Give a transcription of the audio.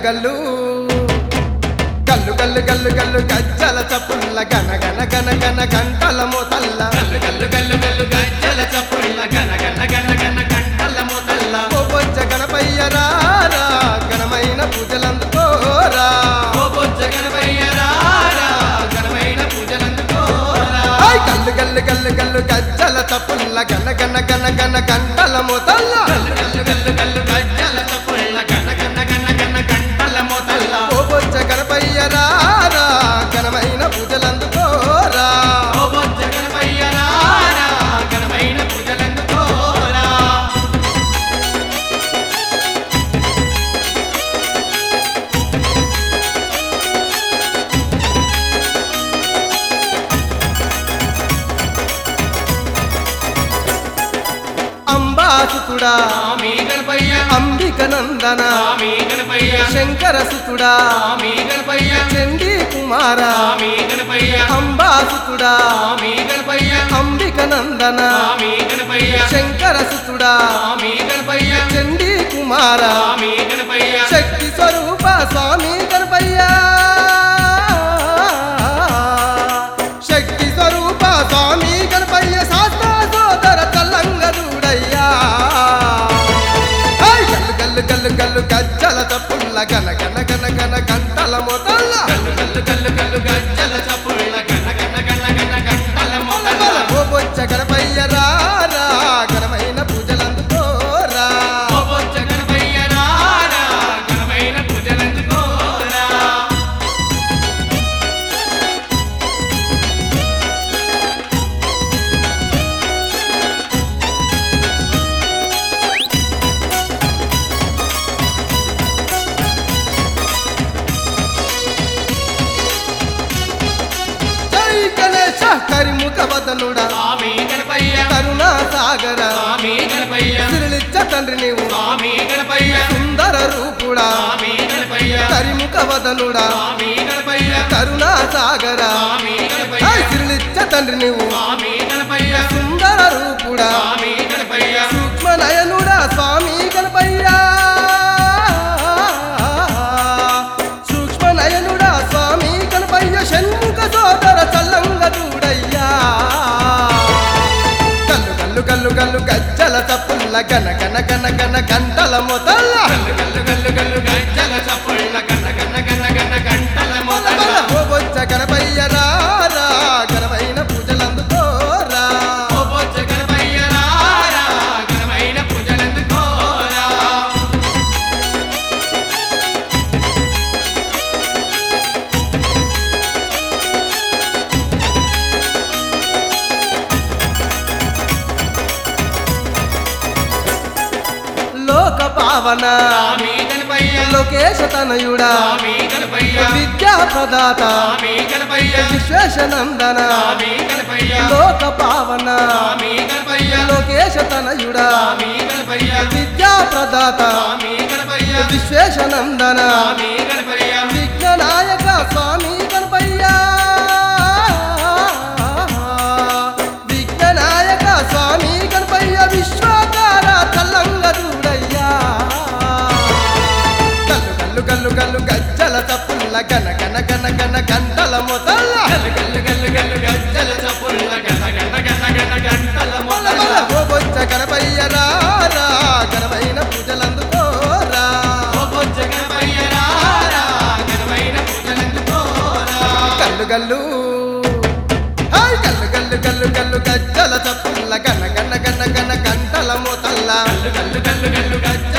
గల్లు గల్లు గల్లు గల్లు గల్లు గజ్జల చప్పుల్ల గన గన గన గన గంటల మోతల్ల గల్లు గల్లు గల్లు గల్లు గజ్జల చప్పుళ్ళ గన గన గన గన గంటల మొదల్ల ఓ బొజ్జ గణపయ్య రారా ఘనమైన పూజలందుకోరా ఓ బొజ్జ గణపయ్య రారా ఘనమైన పూజలందుకోరా హాయ్ గల్లు గల్లు గల్లు గల్లు గజ్జల చప్పుల్ల గన గన గన గన గంటల మోతల్ల గల్లు గల్లు గల్లు గల్లు గజ్జల చప్పుళ్ళ గన గన గన గన గంటల మొదల్ల ఓ బొజ్జ గణపయ్య రారా ఘనమైన పూజలందుకోరా ఓ బొజ్జ గణపయ్య రారా ఘనమైన పూజలందుకోరా అంబాసుతుడా స్వామి గణపయ్య అంబిక నందన స్వామి గణపయ్య శంకర సుతుడా స్వామి గణపయ్య చండీ కుమార స్వామి గణపయ్య అంబాసుతుడా స్వామి గణపయ్య అంబిక నందన స్వామి గణపయ్య శంకర సుతుడా స్వామి గణపయ్య చండీ కుమార స్వామి గణపయ్య శక్తి స్వరూప స్వామి గణపయ్య శక్తి స్వరూప స్వామి గణపయ్య శాస్త్ర సోదర తల్లంగరుడయ్యా హాయ్ గల్లు గల్లు గల్లు గల్లు గజ్జల తప్పుల్ల గన గన గన గన గంటల మొదల్ల గల్లు గల్లు గల్లు గల్లు గజ్జల చప్పుళ్ళ గన గన గన గన గంటల మొదల ఓ బొచ్చ గణపయ్య రారా ఘనమైన పూజలందుకోరా ఓ బొజ్జ గణపయ్య రారా ఘనమైన పూజలందుకోరా జై గణేశ కరిముఖ వదనుడా స్వామి గణపయ్య కరుణా సాగర స్వామి గణపయ్య సిరిలిచ్చ తండ్రి నీవు స్వామి గణపయ్య సుందర రూపుడా స్వామి గణపయ్య కరిముఖ వదనుడా స్వామి గణపయ్య కరుణా సాగర స్వామి గణపయ్య హాయ్ సిరిలిచ్చ తండ్రి నీవు స్వామి గణపయ్య సుందర రూపుడా స్వామి గణపయ్య సూక్ష్మ నయనుడా స్వామి గణపయ్య సూక్ష్మ నయనుడా స్వామి గణపయ్య షణ్ముఖ సోదర చల్లంగ చూడయ్యా గల్లు గల్లు గల్లు గల్లు గజ్జల తప్పుల్ల గన గన గన గన గంటల మొదల్ల గల్లు గల్లు గల్లు గల్లు గజ్జల చప్పుళ్ళ గన గన గన గన గంటల మొదల ఓ బొచ్చ గణపయ్య రారా ఘనమైన పూజలందుకోరా ఓ బొజ్జ గణపయ్య రారా ఘనమైన పూజలందుకోరా లోక పావన స్వామి గణపయ్య లోకేశ తనయుడా స్వామి గణపయ్య విద్యా ప్రదాత స్వామి గణపయ్య విశ్వేశనందన స్వామి గణపయ్య లోక పావన స్వామి గణపయ్య లోకేశ తనయుడా స్వామి గణపయ్య విద్యా ప్రదాత స్వామి గణపయ్య విశ్వేశనందన స్వామి గణపయ్య విఘ్ననాయక స్వామి గణపయ్య విఘ్ననాయక స్వామి గణపయ్య విశ్వకార తల్లంగరుడయ్యా గల్లు గల్లు గల్లు గల్లు గజ్జల తప్పుల్ల గన గన గన గన గంటల మొదల్ల గల్లు గల్లు గల్లు గల్లు గజ్జల చప్పుళ్ళ గన గన గన గన గంటల మొల మొదల మొల ఓ బొచ్చ గణపయ్య రారా ఘనమైన పూజలందుకోరా ఓ బొజ్జ గణపయ్య రారా ఘనమైన పూజలందుకోరా గల్లు గల్లు హాయ్ గల్లు గల్లు గల్లు గల్లు గజ్జల తప్పుల్ల గన గన గన గన గంటల మోతల్ల గల్లు గల్లు గల్లు గల్లు గజ్జల